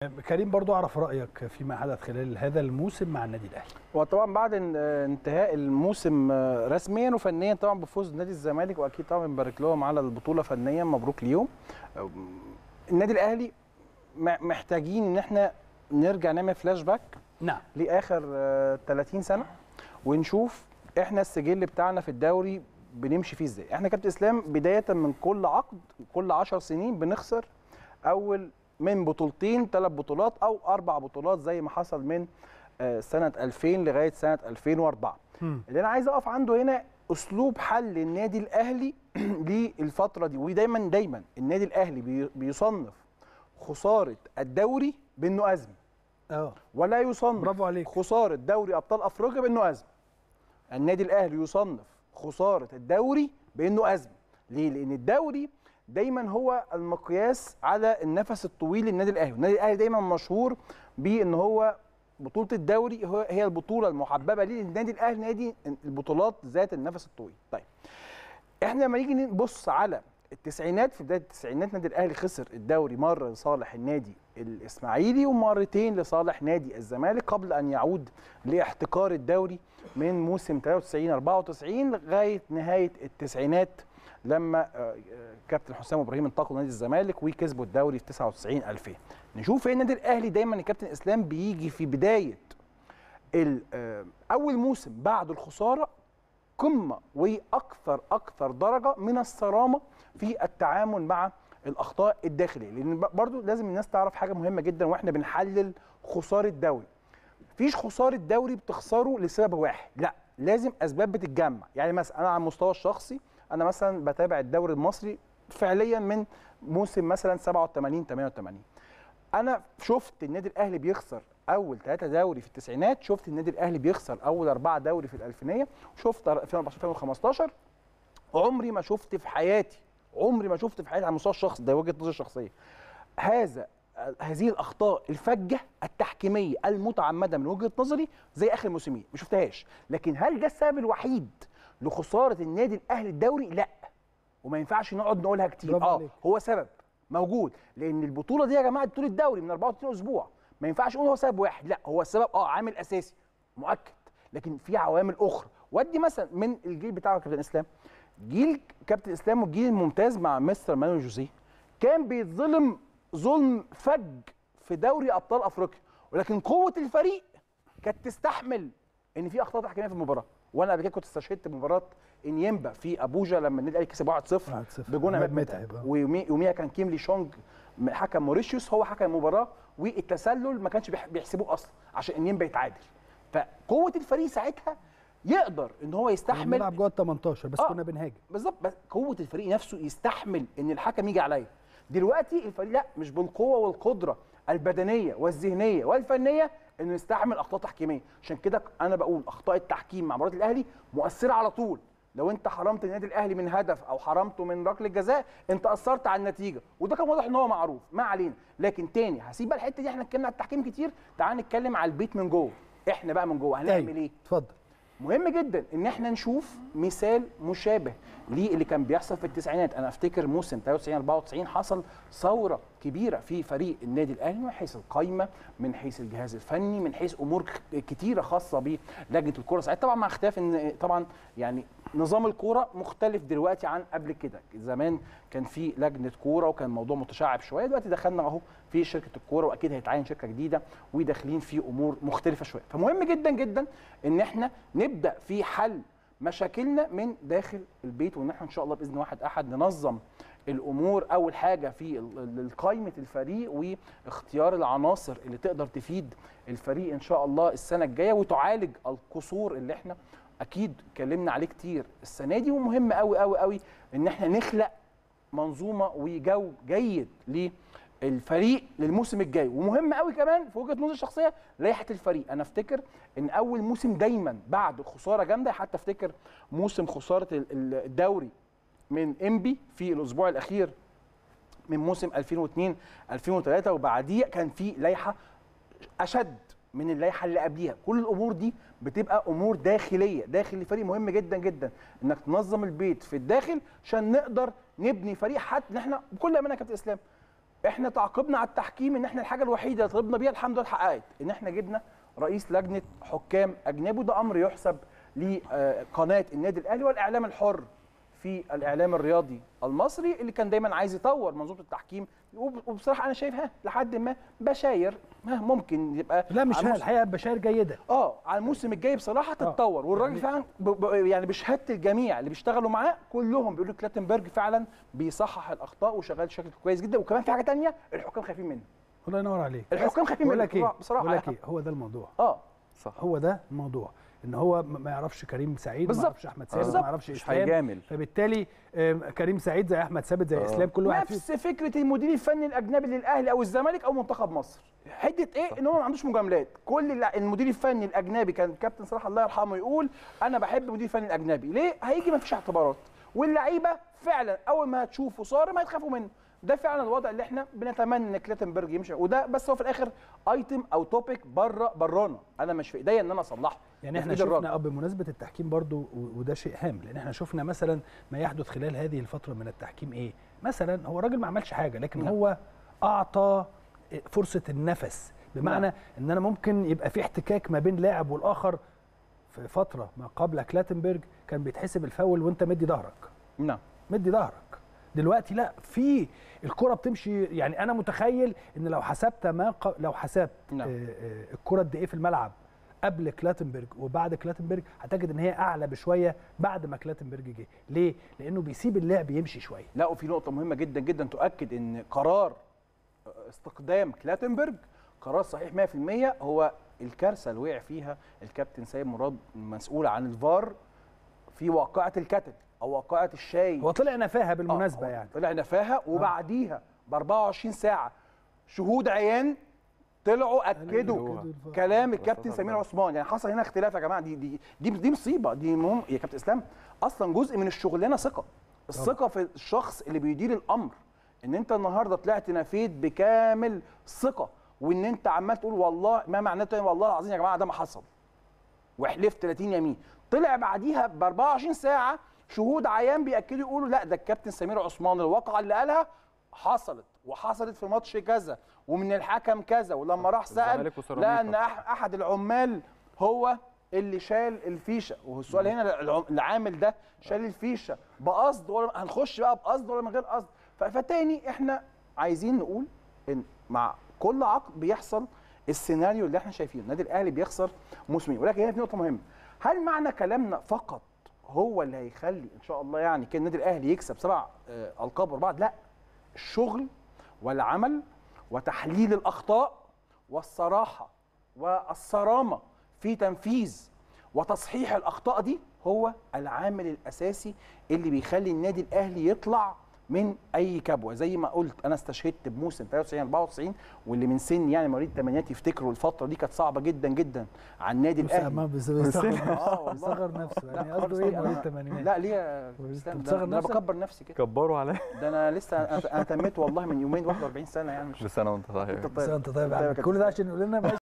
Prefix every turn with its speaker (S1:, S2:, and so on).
S1: كريم برضو اعرف رايك فيما حدث خلال هذا الموسم مع النادي الاهلي
S2: وطبعا بعد ان- انتهاء الموسم آه، رسميا وفنيا طبعا بفوز نادي الزمالك واكيد طبعا بنبارك لهم على البطوله فنيا مبروك ليهم آه، النادي الاهلي م- محتاجين ان احنا نرجع نعمل فلاش باك
S1: نعم
S2: لاخر آه، 30 سنه ونشوف احنا السجل بتاعنا في الدوري بنمشي فيه ازاي احنا كابتن اسلام بدايه من كل عقد كل 10 سنين بنخسر اول من بطولتين ثلاث بطولات او اربع بطولات زي ما حصل من آه، سنه 2000 لغايه سنه 2004
S1: مم.
S2: اللي انا عايز اقف عنده هنا اسلوب حل النادي الاهلي للفتره دي ودايما دايما النادي الاهلي بي- بيصنف خساره الدوري بانه ازمه
S1: اه
S2: ولا يصنف
S1: برافو عليك.
S2: خساره دوري ابطال افريقيا بانه ازمه النادي الاهلي يصنف خساره الدوري بانه ازمه ليه لان الدوري دايما هو المقياس على النفس الطويل للنادي الاهلي النادي الاهلي دايما مشهور بان هو بطوله الدوري هو- هي البطوله المحببه ليه لأن النادي الاهلي نادي البطولات ذات النفس الطويل طيب احنا لما نيجي نبص على التسعينات في بدايه التسعينات النادي الاهلي خسر الدوري مره لصالح النادي الاسماعيلي ومرتين لصالح نادي الزمالك قبل ان يعود لاحتكار الدوري من موسم 93 94 لغايه نهايه التسعينات لما آه، آه، كابتن حسام ابراهيم انتقل نادي الزمالك وكسبوا الدوري في 99 2000 نشوف ايه النادي الاهلي دايما الكابتن اسلام بيجي في بدايه ال- آه، اول موسم بعد الخساره قمه واكثر اكثر درجه من الصرامه في التعامل مع الاخطاء الداخليه لان ب- برضو لازم الناس تعرف حاجه مهمه جدا واحنا بنحلل خساره دوري مفيش خساره دوري بتخسره لسبب واحد لا لازم اسباب بتتجمع يعني مثلا انا على المستوى الشخصي انا مثلا بتابع الدوري المصري فعليا من موسم مثلا 87 88 انا شفت النادي الاهلي بيخسر اول ثلاثة دوري في التسعينات شفت النادي الاهلي بيخسر اول اربعة دوري في الالفينيه شفت 2014 2015 عمري ما شفت في حياتي عمري ما شفت في حياتي على المستوى الشخصي ده وجهه نظري الشخصيه هذا هذه الاخطاء الفجه التحكيميه المتعمده من وجهه نظري زي اخر موسمين ما شفتهاش لكن هل ده السبب الوحيد لخساره النادي الاهلي الدوري لا وما ينفعش نقعد نقولها كتير
S1: برافو
S2: اه
S1: عليك.
S2: هو سبب موجود لان البطوله دي يا جماعه بطوله الدوري من 34 اسبوع ما ينفعش نقول هو سبب واحد لا هو السبب اه عامل اساسي مؤكد لكن في عوامل اخرى ودي مثلا من الجيل بتاع كابتن اسلام جيل كابتن اسلام والجيل الممتاز مع مستر مانويل جوزيه كان بيتظلم ظلم فج في دوري ابطال افريقيا ولكن قوه الفريق كانت تستحمل ان في اخطاء تحكيميه في المباراه وانا قبل كده كنت استشهدت مباراه انيمبا في ابوجا لما النادي الاهلي كسب 1-0
S1: 1-0.
S2: بجون عماد
S1: متعب،
S2: متعب
S1: آه.
S2: ويوميها كان كيملي شونج حكم موريشيوس هو حكم المباراه والتسلل ما كانش بيح- بيحسبوه اصلا عشان انيمبا يتعادل فقوه الفريق ساعتها يقدر ان هو
S1: كنا
S2: يستحمل
S1: بنلعب جوه ال 18 بس
S2: آه.
S1: كنا بنهاجم
S2: بالظبط بس قوه الفريق نفسه يستحمل ان الحكم يجي عليا دلوقتي الفريق لا مش بالقوه والقدره البدنيه والذهنيه والفنيه انه يستحمل اخطاء تحكيميه عشان كده انا بقول اخطاء التحكيم مع مباراه الاهلي مؤثره على طول لو انت حرمت النادي الاهلي من هدف او حرمته من ركله جزاء انت اثرت على النتيجه وده كان واضح ان هو معروف ما علينا لكن تاني هسيب بقى الحته دي احنا اتكلمنا على التحكيم كتير تعال نتكلم على البيت من جوه احنا بقى من جوه هنعمل
S1: أيوة.
S2: ايه
S1: اتفضل
S2: مهم جدا ان احنا نشوف مثال مشابه للي كان بيحصل في التسعينات انا افتكر موسم 93 94 حصل ثوره كبيره في فريق النادي الاهلي من حيث القايمه من حيث الجهاز الفني من حيث امور ك- كتيره خاصه بلجنه الكره ساعتها طبعا مع اختلاف ان طبعا يعني نظام الكوره مختلف دلوقتي عن قبل كده زمان كان في لجنه كوره وكان الموضوع متشعب شويه دلوقتي دخلنا اهو في شركه الكوره واكيد هيتعين شركه جديده وداخلين في امور مختلفه شويه فمهم جدا جدا ان احنا نبدا في حل مشاكلنا من داخل البيت وان احنا ان شاء الله باذن واحد احد ننظم الامور اول حاجه في ال- ال- قائمه الفريق واختيار العناصر اللي تقدر تفيد الفريق ان شاء الله السنه الجايه وتعالج القصور اللي احنا اكيد اتكلمنا عليه كتير السنه دي ومهم قوي قوي قوي ان احنا نخلق منظومه وجو جيد للفريق للموسم الجاي ومهم قوي كمان في وجهه نظري الشخصيه لائحه الفريق انا افتكر ان اول موسم دايما بعد خساره جامده حتى افتكر موسم خساره ال- ال- الدوري من انبي في الاسبوع الاخير من موسم 2002 2003 وبعديه كان في لائحه اشد من اللائحه اللي قبليها كل الامور دي بتبقى امور داخليه داخل الفريق مهم جدا جدا انك تنظم البيت في الداخل عشان نقدر نبني فريق حتى ان احنا بكل امانه يا كابتن اسلام احنا تعاقبنا على التحكيم ان احنا الحاجه الوحيده اللي طلبنا بيها الحمد لله اتحققت ان احنا جبنا رئيس لجنه حكام اجنبي وده امر يحسب لقناه النادي الاهلي والاعلام الحر في الاعلام الرياضي المصري اللي كان دايما عايز يطور منظومه التحكيم وب- وبصراحه انا شايفها لحد ما بشاير ها ممكن يبقى
S1: لا مش
S2: على
S1: ها
S2: الموسم-
S1: الحقيقه بشاير جيده
S2: اه على الموسم الجاي بصراحه تتطور والراجل
S1: يعني-
S2: فعلا ب... ب... يعني بشهاده الجميع اللي بيشتغلوا معاه كلهم بيقولوا كلاتنبرج فعلا بيصحح الاخطاء وشغال بشكل كويس جدا وكمان في حاجه تانية الحكام خايفين منه
S1: الله ينور عليك
S2: الحكام خايفين
S1: بقول
S2: منه
S1: لك ايه
S2: بصراحه
S1: بقول لك ايه هو ده الموضوع
S2: اه
S3: صح
S1: هو ده الموضوع ان هو ما ما يعرفش كريم سعيد ما
S2: بالظبط.
S1: يعرفش احمد ثابت
S2: بالظبط.
S1: ما يعرفش
S3: مش
S1: اسلام
S3: هيجامل
S1: فبالتالي آم، كريم سعيد زي احمد ثابت زي
S3: آه.
S1: اسلام كل واحد فيهم
S2: نفس فكره المدير الفني الاجنبي للاهلي او الزمالك او منتخب مصر حته ايه ان هو ما عندوش مجاملات كل اللع- المدير الفني الاجنبي كان الكابتن صلاح الله يرحمه يقول انا بحب المدير الفني الاجنبي ليه هيجي ما فيش اعتبارات واللعيبه فعلا اول ما هتشوفه صارم هيتخافوا منه ده فعلا الوضع اللي احنا بنتمنى ان كلاتنبرج يمشي وده بس هو في الاخر ايتم او توبيك بره برانا انا مش في ايديا ان انا اصلحه
S1: يعني
S2: ده في
S1: احنا
S2: إيد الراجل.
S1: شفنا اه بمناسبه التحكيم برضو و- وده شيء هام لان احنا شفنا مثلا ما يحدث خلال هذه الفتره من التحكيم ايه مثلا هو الراجل ما عملش حاجه لكن
S2: نعم.
S1: هو اعطى فرصه النفس بمعنى ان انا ممكن يبقى في احتكاك ما بين لاعب والاخر في فتره ما قبل كلاتنبرج كان بيتحسب الفاول وانت مدي ظهرك
S2: نعم
S1: مدي ظهرك دلوقتي لا في الكره بتمشي يعني انا متخيل ان لو حسبت ما ق... لو حسبت
S2: نعم.
S1: آه، آه، الكره قد ايه في الملعب قبل كلاتنبرج وبعد كلاتنبرج هتجد ان هي اعلى بشويه بعد ما كلاتنبرج جه ليه لانه بيسيب اللعب يمشي شويه
S2: لا وفي نقطة مهمة جدا جدا تؤكد ان قرار استقدام كلاتنبرج قرار صحيح 100% هو الكارثة اللي وقع فيها الكابتن سيد مراد المسؤول عن الفار في واقعة الكتل او واقعة الشاي
S1: هو طلع نفاها بالمناسبه
S2: آه،
S1: يعني
S2: طلع نفاها وبعديها ب 24 ساعة شهود عيان طلعوا اكدوا
S1: أكدوا
S2: كلام
S3: بس
S2: الكابتن
S3: طبعاً.
S2: سمير عثمان يعني حصل هنا اختلاف يا جماعه دي دي دي, دي مصيبه دي مهم يا كابتن اسلام اصلا جزء من الشغلانه ثقه الثقه في الشخص اللي بيدير الامر ان انت النهارده طلعت نفيت بكامل ثقه وان انت عمال تقول والله ما معناته والله العظيم يا جماعه ده ما حصل وحلفت 30 يمين طلع بعديها ب 24 ساعه شهود عيان بياكدوا يقولوا لا ده الكابتن سمير عثمان الواقعه اللي قالها حصلت وحصلت في ماتش كذا ومن الحكم كذا ولما راح سال
S3: الزمالك وسيراميكا.
S2: لا ان أح- احد العمال هو اللي شال الفيشه والسؤال هنا الع- العامل ده شال الفيشه بقصد ولا هنخش بقى بقصد ولا من غير قصد ف- فتاني احنا عايزين نقول ان مع كل عقد بيحصل السيناريو اللي احنا شايفينه النادي الاهلي بيخسر موسمين ولكن هنا في نقطه مهمه هل معنى كلامنا فقط هو اللي هيخلي ان شاء الله يعني كان النادي الاهلي يكسب سبع آه، القاب ورا بعض لا الشغل والعمل وتحليل الاخطاء والصراحه والصرامه في تنفيذ وتصحيح الاخطاء دي هو العامل الاساسي اللي بيخلي النادي الاهلي يطلع من اي كبوه زي ما قلت انا استشهدت بموسم 93 94 واللي من سن يعني مواليد الثمانينات يفتكروا الفتره دي كانت صعبه جدا جدا على النادي الاهلي
S1: ما بيصغر
S2: آه والله.
S1: بيصغر نفسه يعني
S2: لا
S1: قصده
S2: خالص
S1: ايه
S2: ليه؟
S1: مواليد
S2: أنا-
S1: الثمانينات
S2: لا ليه يا
S1: أنت
S2: إسلام؟ ده
S1: بتصغر
S2: ده انا
S1: نفسك؟
S2: بكبر نفسي كده
S3: كبروا عليا
S2: ده انا لسه أنا- انا تميت والله من يومين 41 سنه يعني مش
S3: بس انا وانت طيب
S2: أنت
S1: بس انت طيب يا
S2: طيب يا
S1: عم. كل ده عشان يقول لنا